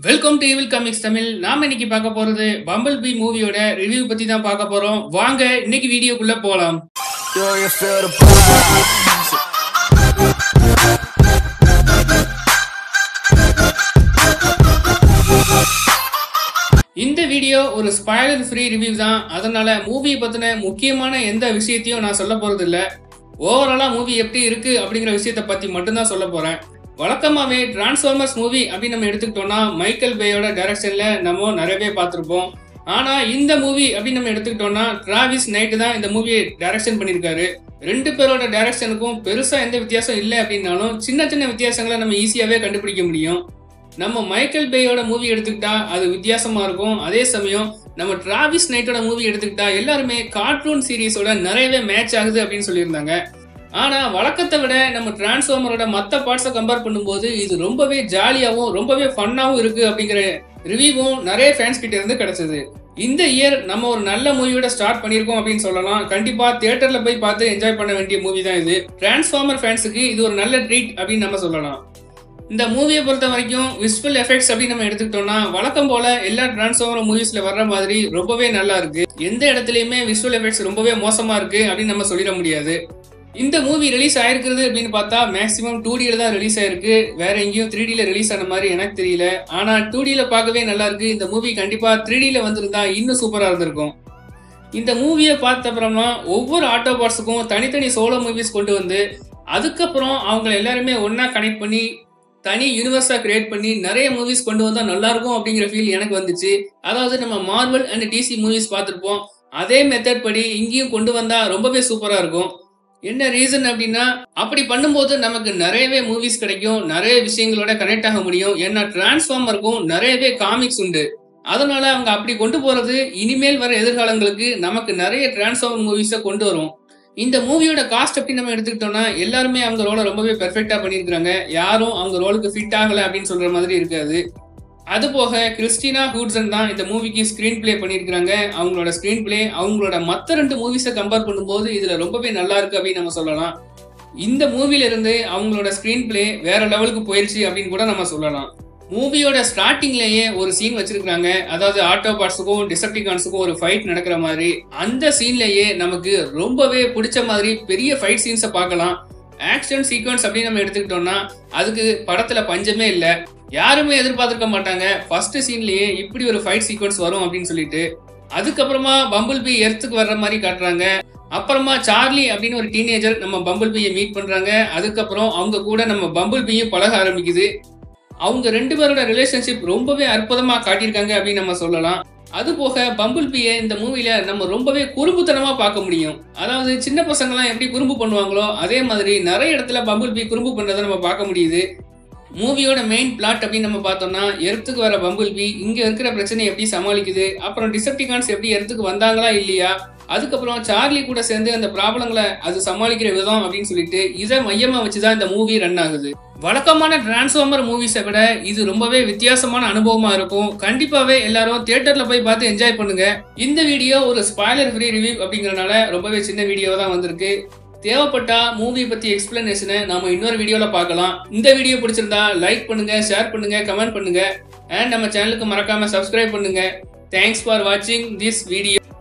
Welcome to evil comics Tamil நாம இன்னைக்கு பார்க்க போறது பம்பிள் பி மூவியோட ரிவ்யூ பத்தி தான் பார்க்க போறோம் வாங்க இன்னைக்கு வீடியோக்குள்ள போலாம் Do you feel the vibes? இந்த வீடியோ ஒரு ஸ்பாயிலர் ஃப்ரீ ரிவ்யூ தான் அதனால மூவியை பத்தின முக்கியமான எந்த விஷயத்தையும் நான் சொல்ல போறது இல்ல ஓவராலா மூவி எப்படி இருக்கு அப்படிங்கிற விஷயத்த பத்தி மட்டும்தான் சொல்ல போறேன் வழக்கமாவே டிரான்ஸ்ஃபார்மர்ஸ் மூவி அப்படின்னு நம்ம எடுத்துக்கிட்டோம்னா மைக்கேல் பேயோட டைரக்ஷன்ல நம்ம நிறையவே பார்த்துருப்போம் ஆனா இந்த மூவி அப்படின்னு நம்ம எடுத்துக்கிட்டோம்னா டிராவிஸ் நைட்டு தான் இந்த மூவியை டைரக்ஷன் பண்ணியிருக்காரு ரெண்டு பேரோட டைரக்ஷனுக்கும் பெருசா எந்த வித்தியாசம் இல்லை அப்படின்னாலும் சின்ன சின்ன வித்தியாசங்களை நம்ம ஈஸியாவே கண்டுபிடிக்க முடியும் நம்ம மைக்கேல் பேயோட மூவி எடுத்துக்கிட்டா அது வித்தியாசமா இருக்கும் அதே சமயம் நம்ம டிராவிஸ் நைட்டோட மூவி எடுத்துக்கிட்டா எல்லாருமே கார்ட்டூன் சீரிஸோட நிறையவே மேட்ச் ஆகுது அப்படின்னு சொல்லியிருந்தாங்க ஆனா வழக்கத்தை விட நம்ம டிரான்ஸ்ஃபார்மரோட மற்ற பார்ட்ஸை கம்பேர் பண்ணும்போது இது ரொம்பவே ஜாலியாகவும் ரொம்பவே ஃபன்னாகவும் இருக்கு அப்படிங்கிற ரிவ்யூவும் நிறைய ஃபேன்ஸ் கிட்ட இருந்து கிடைச்சது இந்த இயர் நம்ம ஒரு நல்ல மூவியோட ஸ்டார்ட் பண்ணியிருக்கோம் அப்படின்னு சொல்லலாம் கண்டிப்பா தியேட்டர்ல போய் பார்த்து என்ஜாய் பண்ண வேண்டிய மூவி தான் இது டிரான்ஸ்ஃபார்மர் ஃபேன்ஸுக்கு இது ஒரு நல்ல ட்ரீட் அப்படின்னு நம்ம சொல்லலாம் இந்த மூவியை பொறுத்த வரைக்கும் விஸ்வல் எஃபெக்ட்ஸ் அப்படின்னு நம்ம எடுத்துக்கிட்டோம்னா வழக்கம் போல எல்லா டிரான்ஸ்ஃபார்மர் மூவிஸ்ல வர்ற மாதிரி ரொம்பவே நல்லா இருக்கு எந்த இடத்துலயுமே விஸ்வல் எஃபெக்ட்ஸ் ரொம்பவே மோசமா இருக்கு அப்படின்னு நம்ம சொல்லிட முடியாது இந்த மூவி ரிலீஸ் ஆயிருக்கிறது அப்படின்னு பார்த்தா மேக்ஸிமம் டூ டில தான் ரிலீஸ் ஆயிருக்கு வேற எங்கேயும் த்ரீ டில ரிலீஸ் ஆன மாதிரி எனக்கு தெரியல ஆனா டூ டில பார்க்கவே நல்லா இருக்கு இந்த மூவி கண்டிப்பா த்ரீ டில வந்திருந்தா இன்னும் சூப்பரா இருந்திருக்கும் இந்த மூவியை பார்த்த அப்புறமா ஒவ்வொரு ஆட்டோ பார்ட்ஸுக்கும் தனித்தனி சோலோ மூவிஸ் கொண்டு வந்து அதுக்கப்புறம் அவங்க எல்லாருமே ஒண்ணா கனெக்ட் பண்ணி தனி யூனிவர்ஸா கிரியேட் பண்ணி நிறைய மூவிஸ் கொண்டு வந்தா நல்லா இருக்கும் அப்படிங்கிற ஃபீல் எனக்கு வந்துச்சு அதாவது நம்ம மார்வல் அண்ட் டிசி மூவிஸ் பார்த்துருப்போம் அதே மெத்தட் படி இங்கேயும் கொண்டு வந்தா ரொம்பவே சூப்பரா இருக்கும் என்ன ரீசன் அப்படின்னா அப்படி பண்ணும்போது நமக்கு நிறையவே மூவிஸ் கிடைக்கும் நிறைய விஷயங்களோட கனெக்ட் ஆக முடியும் ஏன்னா டிரான்ஸ்ஃபார்மருக்கும் நிறையவே காமிக்ஸ் உண்டு அதனால அவங்க அப்படி கொண்டு போறது இனிமேல் வர எதிர்காலங்களுக்கு நமக்கு நிறைய டிரான்ஸ்ஃபார்மர் மூவிஸை கொண்டு வரும் இந்த மூவியோட காஸ்ட் அப்படி நம்ம எடுத்துக்கிட்டோம்னா எல்லாருமே அவங்க ரோலை ரொம்பவே பெர்ஃபெக்டா பண்ணியிருக்காங்க யாரும் அவங்க ரோலுக்கு ஃபிட் ஆகல அப்படின்னு சொல்ற மாதிரி இருக்காது அது போக கிறிஸ்டினா ஹூட்சன் தான் இந்த மூவிக்கு ஸ்கிரீன் பிளே பண்ணியிருக்காங்க அவங்களோட ஸ்கிரீன் பிளே அவங்களோட மற்ற ரெண்டு மூவிஸை கம்பேர் பண்ணும்போது இதுல ரொம்பவே நல்லா இருக்கு அப்படின்னு நம்ம சொல்லலாம் இந்த மூவில இருந்து அவங்களோட ஸ்கிரீன் பிளே வேற லெவலுக்கு போயிருச்சு அப்படின்னு கூட நம்ம சொல்லலாம் மூவியோட ஸ்டார்டிங்லயே ஒரு சீன் வச்சிருக்காங்க அதாவது ஆட்டோ பார்ட்ஸுக்கும் டிசப்டிகான்ஸுக்கும் ஒரு ஃபைட் நடக்கிற மாதிரி அந்த சீன்லயே நமக்கு ரொம்பவே பிடிச்ச மாதிரி பெரிய ஃபைட் சீன்ஸை பார்க்கலாம் ஆக்ஷன் சீக்வன்ஸ் அப்படின்னு நம்ம எடுத்துக்கிட்டோம்னா அதுக்கு படத்துல பஞ்சமே இல்லை யாருமே எதிர்பார்த்திருக்க மாட்டாங்க ஃபர்ஸ்ட் சீன்லயே இப்படி ஒரு ஃபைட் சீக்வன்ஸ் வரும் அப்படின்னு சொல்லிட்டு அதுக்கப்புறமா பம்பிள் பி எர்த்துக்கு வர்ற மாதிரி காட்டுறாங்க அப்புறமா சார்லி அப்படின்னு ஒரு டீனேஜர் நம்ம பம்பிள் பியை மீட் பண்றாங்க அதுக்கப்புறம் அவங்க கூட நம்ம பம்பிள் பியும் பழக ஆரம்பிக்குது அவங்க ரெண்டு பேரோட ரிலேஷன்ஷிப் ரொம்பவே அற்புதமா காட்டியிருக்காங்க அப்படின்னு நம்ம சொல்லலாம் அது போக பம்பிள் பியை இந்த மூவில நம்ம ரொம்பவே குறும்புத்தனமா பார்க்க முடியும் அதாவது சின்ன பசங்கலாம் எப்படி குறும்பு பண்ணுவாங்களோ அதே மாதிரி நிறைய இடத்துல பம்பிள் பி குறும்பு பண்றதை நம்ம பார்க்க முடியுது மூவியோட மெயின் பிளாட் அப்படின்னு நம்ம பார்த்தோம்னா எர்த்துக்கு வர பம்பிள் பி இங்க இருக்கிற பிரச்சனை எப்படி சமாளிக்குது அப்புறம் டிசப்டிகான்ஸ் எப்படி எர்த்துக்கு வந்தாங்களா இல்லையா அதுக்கப்புறம் சார்லி கூட சேர்ந்து அந்த ப்ராப்ளங்களை அது சமாளிக்கிற விதம் அப்படின்னு சொல்லிட்டு இதை மையமா வச்சுதான் இந்த மூவி ரன் ஆகுது வழக்கமான டிரான்ஸ்ஃபார்மர் மூவிஸை விட இது ரொம்பவே வித்தியாசமான அனுபவமா இருக்கும் கண்டிப்பாவே எல்லாரும் தியேட்டர்ல போய் பார்த்து என்ஜாய் பண்ணுங்க இந்த வீடியோ ஒரு ஸ்பாய்லர் ஃப்ரீ ரிவ்யூ அப்படிங்கறனால ரொம்பவே சின்ன வீடியோ தான் வந்திருக்கு தேவைப்பட்டா மூவி பத்தி எக்ஸ்பிளனேஷனை நாம இன்னொரு வீடியோல பார்க்கலாம் இந்த வீடியோ பிடிச்சிருந்தா லைக் பண்ணுங்க ஷேர் பண்ணுங்க கமெண்ட் பண்ணுங்க அண்ட் நம்ம சேனலுக்கு மறக்காம சப்ஸ்கிரைப் பண்ணுங்க தேங்க்ஸ் ஃபார் வாட்சிங் திஸ் வீடியோ